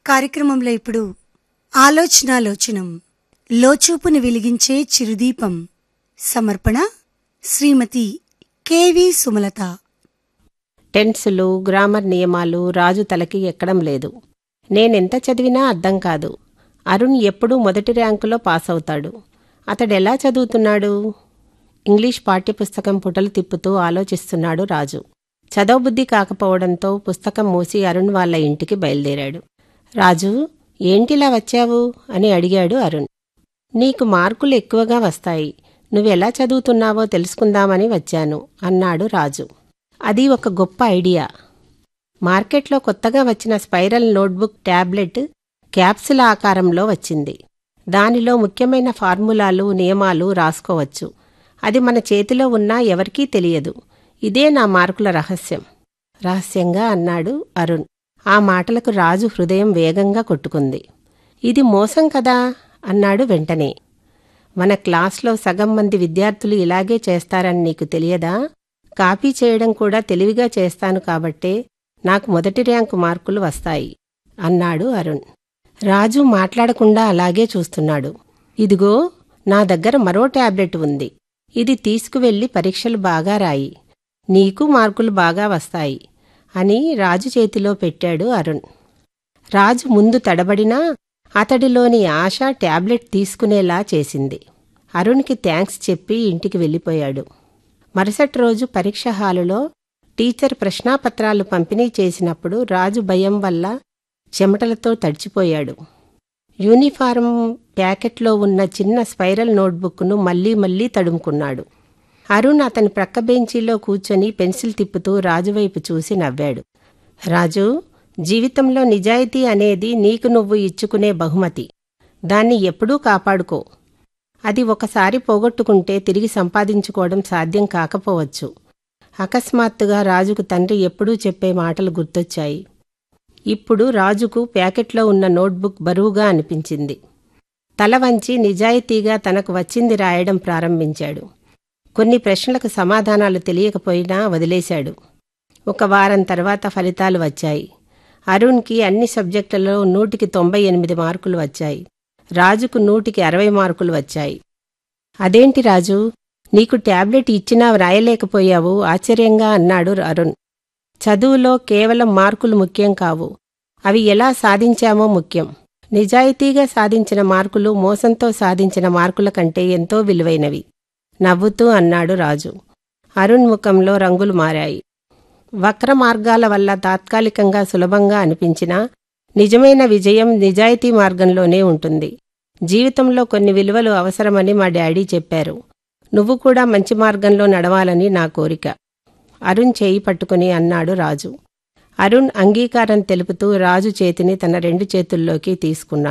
కార్యక్రమంలో ఇప్పుడు ఆలోచనాలోచనం లోచూపును వెలిగించే చిరుదీపం సమర్పణ శ్రీమతి కెవి సుమలత టెన్సులు గ్రామర్ నియమాలు రాజు తలకి ఎక్కడం లేదు నేనెంత చదివినా అర్థం కాదు అరుణ్ ఎప్పుడూ మొదటి ర్యాంకులో పాస్ అవుతాడు అతడెలా చదువుతున్నాడు ఇంగ్లీష్ పాఠ్యపుస్తకం పుటలు తిప్పుతూ ఆలోచిస్తున్నాడు రాజు చదవబుద్ధి కాకపోవడంతో పుస్తకం మూసి అరుణ్ వాళ్ళ ఇంటికి బయలుదేరాడు రాజు ఏంటిలా వచ్చావు అని అడిగాడు అరుణ్ నీకు మార్కులు ఎక్కువగా వస్తాయి నువ్వెలా చదువుతున్నావో తెలుసుకుందామని వచ్చాను అన్నాడు రాజు అది ఒక గొప్ప ఐడియా మార్కెట్లో కొత్తగా వచ్చిన స్పైరల్ నోట్బుక్ ట్యాబ్లెట్ క్యాప్సుల ఆకారంలో వచ్చింది దానిలో ముఖ్యమైన ఫార్ములాలు నియమాలు రాసుకోవచ్చు అది మన చేతిలో ఉన్నా ఎవరికీ తెలియదు ఇదే నా మార్కుల రహస్యం రహస్యంగా అన్నాడు అరుణ్ ఆ మాటలకు రాజు హృదయం వేగంగా కొట్టుకుంది ఇది మోసం కదా అన్నాడు వెంటనే మన క్లాస్లో సగం మంది విద్యార్థులు ఇలాగే చేస్తారని నీకు తెలియదా కాపీ చేయడం కూడా తెలివిగా చేస్తాను కాబట్టే నాకు మొదటి ర్యాంకు మార్కులు వస్తాయి అన్నాడు అరుణ్ రాజు మాట్లాడకుండా అలాగే చూస్తున్నాడు ఇదిగో నా దగ్గర మరో టాబ్లెట్ ఉంది ఇది తీసుకువెళ్లి పరీక్షలు బాగా రాయి నీకు మార్కులు బాగా వస్తాయి అని రాజు చేతిలో పెట్టాడు అరుణ్ రాజు ముందు తడబడినా అతడిలోని ఆశ టాబ్లెట్ తీసుకునేలా చేసింది అరుణ్కి థ్యాంక్స్ చెప్పి ఇంటికి వెళ్ళిపోయాడు మరుసటి రోజు పరీక్ష హాలులో టీచర్ ప్రశ్నాపత్రాలు పంపిణీ చేసినప్పుడు రాజు భయం వల్ల చెమటలతో తడిచిపోయాడు యూనిఫారం ప్యాకెట్లో ఉన్న చిన్న స్పైరల్ నోట్బుక్ను మళ్లీ మళ్లీ తడుముకున్నాడు అరుణ్ అతని ప్రక్క బెంచీలో కూర్చొని పెన్సిల్ తిప్పుతూ రాజువైపు చూసి నవ్వాడు రాజు జీవితంలో నిజాయితీ అనేది నీకు నువ్వు ఇచ్చుకునే బహుమతి దాన్ని ఎప్పుడూ కాపాడుకో అది ఒకసారి పోగొట్టుకుంటే తిరిగి సంపాదించుకోవడం సాధ్యం కాకపోవచ్చు అకస్మాత్తుగా రాజుకు తండ్రి ఎప్పుడూ చెప్పే మాటలు గుర్తొచ్చాయి ఇప్పుడు రాజుకు ప్యాకెట్లో ఉన్న నోట్బుక్ బరువుగా అనిపించింది తల వంచి నిజాయితీగా తనకు వచ్చింది రాయడం ప్రారంభించాడు కొన్ని ప్రశ్నలకు సమాధానాలు తెలియకపోయినా వదిలేశాడు ఒక వారం తర్వాత ఫలితాలు వచ్చాయి అరుణ్కి అన్ని సబ్జెక్టులలో నూటికి తొంభై ఎనిమిది మార్కులు వచ్చాయి రాజుకు నూటికి అరవై మార్కులు వచ్చాయి అదేంటి రాజు నీకు టాబ్లెట్ ఇచ్చినా వ్రాయలేకపోయావు ఆశ్చర్యంగా అన్నాడు అరుణ్ చదువులో కేవలం మార్కులు ముఖ్యం కావు అవి ఎలా సాధించామో ముఖ్యం నిజాయితీగా సాధించిన మార్కులు మోసంతో సాధించిన మార్కుల కంటే ఎంతో విలువైనవి నవ్వుతూ అన్నాడు రాజు అరుణ్ ముఖంలో రంగులు మారాయి వక్ర మార్గాల వల్ల తాత్కాలికంగా సులభంగా అనిపించినా నిజమైన విజయం నిజాయితీ మార్గంలోనే ఉంటుంది జీవితంలో కొన్ని విలువలు అవసరమని మా డాడీ చెప్పారు నువ్వు కూడా మంచి మార్గంలో నడవాలని నా కోరిక అరుణ్ చేయి పట్టుకుని అన్నాడు రాజు అరుణ్ అంగీకారం తెలుపుతూ రాజు చేతిని తన రెండు చేతుల్లోకి తీసుకున్నాడు